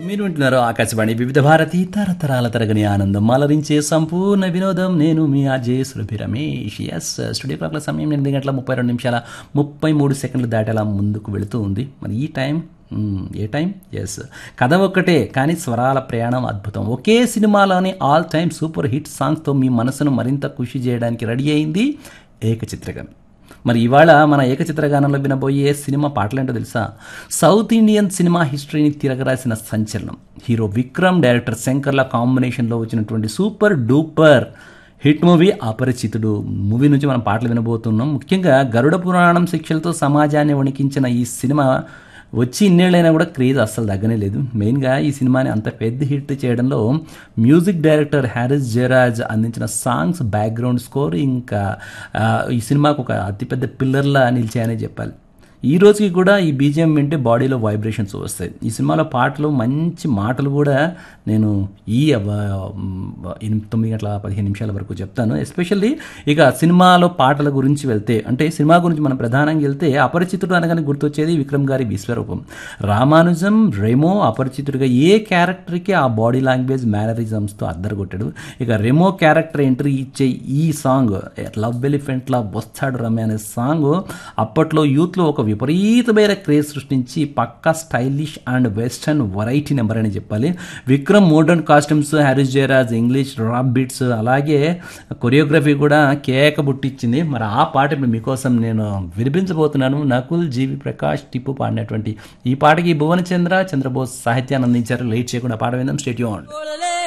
మీరు వింటున్నారు ఆకాశవాణి వివిధ భారతి తరతరాల తరగని ఆనందం అలరించే సంపూర్ణ వినోదం నేను మీ అజయ్ సురభి రమేష్ ఎస్ స్టూడియో క్లాక్ల సమయం ఎనిమిది గంటల ముప్పై రెండు నిమిషాల ముప్పై మూడు సెకండ్లు దాటేలా ముందుకు వెళుతూ ఉంది మరి ఈ టైం మ్మ్, ఏ టైం ఎస్ కథ ఒక్కటే కానీ స్వరాల ప్రయాణం అద్భుతం ఒకే సినిమాలోని ఆల్ టైమ్ సూపర్ హిట్ సాంగ్స్తో మీ మనసును మరింత ఖుషి చేయడానికి రెడీ అయింది ఏకచిత్రగం మరి ఇవాళ మన ఏకచిత్రగానంలో వినబోయే సినిమా పాటలేంటో తెలుసా సౌత్ ఇండియన్ సినిమా హిస్టరీని తిరగరాసిన సంచలనం హీరో విక్రమ్ డైరెక్టర్ శంకర్ల కాంబినేషన్లో వచ్చినటువంటి super duper hit movie Aparichitudu movie నుంచి మనం పాటలు వినబోతున్నాం ముఖ్యంగా గరుడ పురాణం శిక్షలతో సమాజాన్ని వణికించిన ఈ సినిమా వచ్చి ఇన్నేళ్ళైనా కూడా క్రేజ్ అస్సలు తగ్గనే లేదు మెయిన్గా ఈ సినిమాని అంత పెద్ద హిట్ చేయడంలో మ్యూజిక్ డైరెక్టర్ హ్యారిస్ జయరాజ్ అందించిన సాంగ్స్ బ్యాక్గ్రౌండ్ స్కోర్ ఇంకా ఆ, ఈ సినిమాకు ఒక అతిపెద్ద పిల్లర్లా నిలిచాయనే చెప్పాలి ఈ రోజుకి కూడా ఈ బీజిఎం వింటే బాడీలో వైబ్రేషన్స్ వస్తాయి ఈ సినిమాలో పాటలు మంచి మాటలు కూడా నేను ఈ అవ- ఎనిమిది తొమ్మిది గంటల పదిహేను నిమిషాల వరకు చెప్తాను ఎస్పెషల్లీ ఇక సినిమాలో పాటల గురించి వెళ్తే అంటే సినిమా గురించి మనం ప్రధానంగా వెళ్తే అపరిచితుడు అనగానే గుర్తొచ్చేది విక్రమ్ గారి విశ్వరూపం రామానుజం రెమో అపరిచితుడిగా ఏ క్యారెక్టర్కి ఆ బాడీ లాంగ్వేజ్ మేనరిజమ్స్తో అద్దరగొట్టాడు ఇక రెమో క్యారెక్టర్ ఎంట్రీ ఇచ్చే ఈ సాంగ్ లవ్ ఎలిఫెంట్ లా వస్తాడు రమ్య అనే సాంగ్ అప్పట్లో యూత్లో ఒక విపరీతమైన క్రేజ్ సృష్టించి పక్కా stylish and western variety number అని చెప్పాలి Vikram modern costumes Harris Jayaraj English rap beats అలాగే కొరియోగ్రఫీ కూడా కేక బుట్టిచ్చింది మరి ఆ పాట ఇప్పుడు మీకోసం నేను వినిపించబోతున్నాను నకుల్ జీవి ప్రకాష్ టిప్పు పాడినటువంటి ఈ పాటకి భువనచంద్ర చంద్రబోస్ సాహిత్యాన్ని అందించారు లేట్ చేయకుండా పాట విందాం స్టేట్యూన్